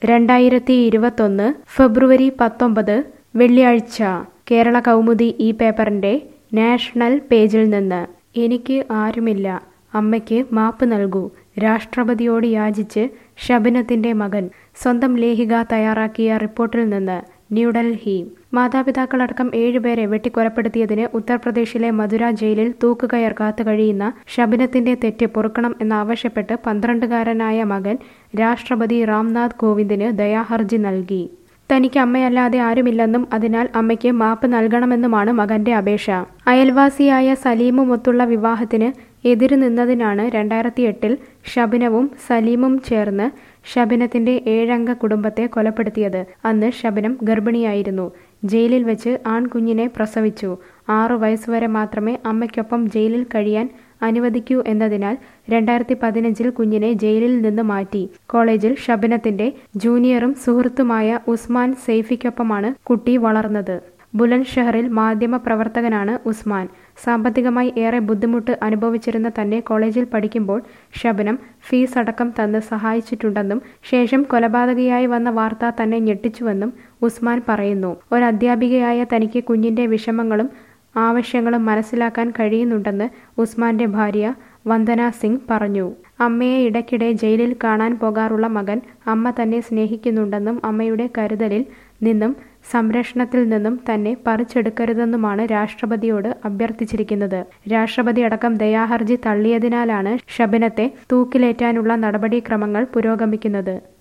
രണ്ടായിരത്തി ഇരുപത്തൊന്ന് ഫെബ്രുവരി പത്തൊമ്പത് വെള്ളിയാഴ്ച കേരള കൗമുദി ഈ പേപ്പറിന്റെ നാഷണൽ പേജിൽ നിന്ന് എനിക്ക് ആരുമില്ല അമ്മയ്ക്ക് മാപ്പ് നൽകൂ രാഷ്ട്രപതിയോട് യാചിച്ച് ഷബിനത്തിന്റെ മകൻ സ്വന്തം ലേഖിക തയ്യാറാക്കിയ റിപ്പോർട്ടിൽ നിന്ന് ന്യൂഡൽഹി മാതാപിതാക്കളടക്കം ഏഴുപേരെ വെട്ടിക്കൊലപ്പെടുത്തിയതിന് ഉത്തർപ്രദേശിലെ മധുര ജയിലിൽ തൂക്കുകയർ കാത്തു കഴിയുന്ന ഷബിനത്തിന്റെ തെറ്റ് പൊറുക്കണം എന്നാവശ്യപ്പെട്ട് പന്ത്രണ്ടുകാരനായ മകൻ രാഷ്ട്രപതി രാംനാഥ് കോവിന്ദിന് ദയാഹർജി നൽകി തനിക്ക് അമ്മയല്ലാതെ ആരുമില്ലെന്നും അതിനാൽ അമ്മയ്ക്ക് മാപ്പ് നൽകണമെന്നുമാണ് മകന്റെ അപേക്ഷ അയൽവാസിയായ സലീമുമൊത്തുള്ള വിവാഹത്തിന് എതിരു നിന്നതിനാണ് രണ്ടായിരത്തി എട്ടിൽ ഷബിനവും സലീമും ചേർന്ന് ഷബിനത്തിന്റെ ഏഴംഗ കുടുംബത്തെ കൊലപ്പെടുത്തിയത് അന്ന് ഷബിനം ഗർഭിണിയായിരുന്നു ജയിലിൽ വെച്ച് ആൺകുഞ്ഞിനെ പ്രസവിച്ചു ആറു വയസ്സുവരെ മാത്രമേ അമ്മയ്ക്കൊപ്പം ജയിലിൽ കഴിയാൻ അനുവദിക്കൂ എന്നതിനാൽ രണ്ടായിരത്തി പതിനഞ്ചിൽ കുഞ്ഞിനെ ജയിലിൽ നിന്ന് മാറ്റി കോളേജിൽ ഷബിനത്തിന്റെ ജൂനിയറും സുഹൃത്തുമായ ഉസ്മാൻ സെയ്ഫിക്കൊപ്പമാണ് കുട്ടി വളർന്നത് ബുലൻഷഹറിൽ മാധ്യമ പ്രവർത്തകനാണ് ഉസ്മാൻ സാമ്പത്തികമായി ഏറെ ബുദ്ധിമുട്ട് അനുഭവിച്ചിരുന്ന തന്നെ കോളേജിൽ പഠിക്കുമ്പോൾ ഷബനം ഫീസ് അടക്കം തന്ന് സഹായിച്ചിട്ടുണ്ടെന്നും ശേഷം കൊലപാതകയായി വന്ന വാർത്ത തന്നെ ഞെട്ടിച്ചുവെന്നും ഉസ്മാൻ പറയുന്നു ഒരു അധ്യാപികയായ തനിക്ക് കുഞ്ഞിന്റെ വിഷമങ്ങളും ആവശ്യങ്ങളും മനസ്സിലാക്കാൻ കഴിയുന്നുണ്ടെന്ന് ഉസ്മാന്റെ ഭാര്യ വന്ദന സിംഗ് പറഞ്ഞു അമ്മയെ ഇടയ്ക്കിടെ ജയിലിൽ കാണാൻ പോകാറുള്ള മകൻ അമ്മ തന്നെ സ്നേഹിക്കുന്നുണ്ടെന്നും അമ്മയുടെ കരുതലിൽ നിന്നും സംരക്ഷണത്തിൽ നിന്നും തന്നെ പറിച്ചെടുക്കരുതെന്നുമാണ് രാഷ്ട്രപതിയോട് അഭ്യർത്ഥിച്ചിരിക്കുന്നത് രാഷ്ട്രപതി അടക്കം ദയാഹർജി തള്ളിയതിനാലാണ് ഷബിനത്തെ തൂക്കിലേറ്റാനുള്ള നടപടിക്രമങ്ങൾ പുരോഗമിക്കുന്നത്